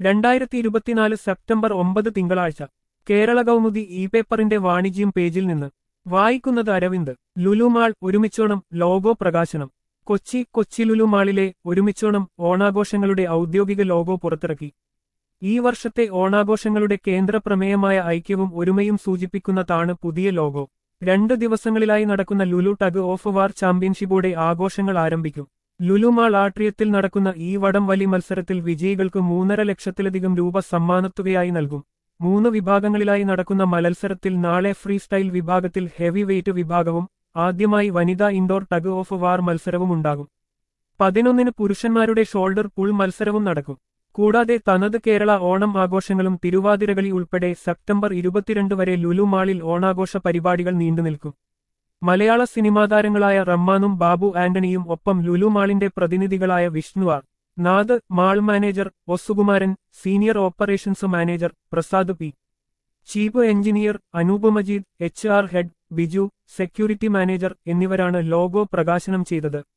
രണ്ടായിരത്തി ഇരുപത്തിനാല് സെപ്റ്റംബർ ഒമ്പത് തിങ്കളാഴ്ച കേരള കൗമുദി ഇ പേപ്പറിന്റെ വാണിജ്യം പേജിൽ നിന്ന് വായിക്കുന്നത് അരവിന്ദ് ലുലുമാൾ ഒരുമിച്ചോണം ലോഗോ പ്രകാശനം കൊച്ചി കൊച്ചി ലുലുമാളിലെ ഒരുമിച്ചോണം ഓണാഘോഷങ്ങളുടെ ഔദ്യോഗിക ലോഗോ പുറത്തിറക്കി ഈ വർഷത്തെ ഓണാഘോഷങ്ങളുടെ കേന്ദ്ര പ്രമേയമായ ഐക്യവും ഒരുമയും സൂചിപ്പിക്കുന്നതാണ് പുതിയ ലോഗോ രണ്ട് ദിവസങ്ങളിലായി നടക്കുന്ന ലുലു ടഗ് ഓഫ് വാർ ചാമ്പ്യൻഷിപ്പോടെ ആഘോഷങ്ങൾ ആരംഭിക്കും ലുലുമാൾ ആട്രിയത്തിൽ നടക്കുന്ന ഈ വടം വലി മത്സരത്തിൽ വിജയികൾക്ക് മൂന്നര ലക്ഷത്തിലധികം രൂപ സമ്മാനത്തുകയായി നൽകും മൂന്ന് വിഭാഗങ്ങളിലായി നടക്കുന്ന മത്സരത്തിൽ നാളെ ഫ്രീ സ്റ്റൈൽ വിഭാഗത്തിൽ ഹെവി വെയ്റ്റ് വിഭാഗവും ആദ്യമായി വനിതാ ഇൻഡോർ ടഗ് ഓഫ് വാർ മത്സരവും ഉണ്ടാകും പതിനൊന്നിന് പുരുഷന്മാരുടെ ഷോൾഡർ പുൾ മത്സരവും നടക്കും കൂടാതെ തനത് കേരള ഓണം ആഘോഷങ്ങളും തിരുവാതിരകളി ഉൾപ്പെടെ സെപ്റ്റംബർ ഇരുപത്തിരണ്ട് വരെ ലുലു മാളിൽ ഓണാഘോഷ പരിപാടികൾ നീണ്ടുനിൽക്കും മലയാള സിനിമാ താരങ്ങളായ റമ്മാനും ബാബു ആന്റണിയും ഒപ്പം ലുലു മാളിന്റെ പ്രതിനിധികളായ Vishnu R Nath mall manager O Sukumaran senior operations manager Prasad P chief engineer Anoop Majeed H R head Biju security manager എന്നിവരാണ് ലോഗോ പ്രകാശനം ചെയ്തത്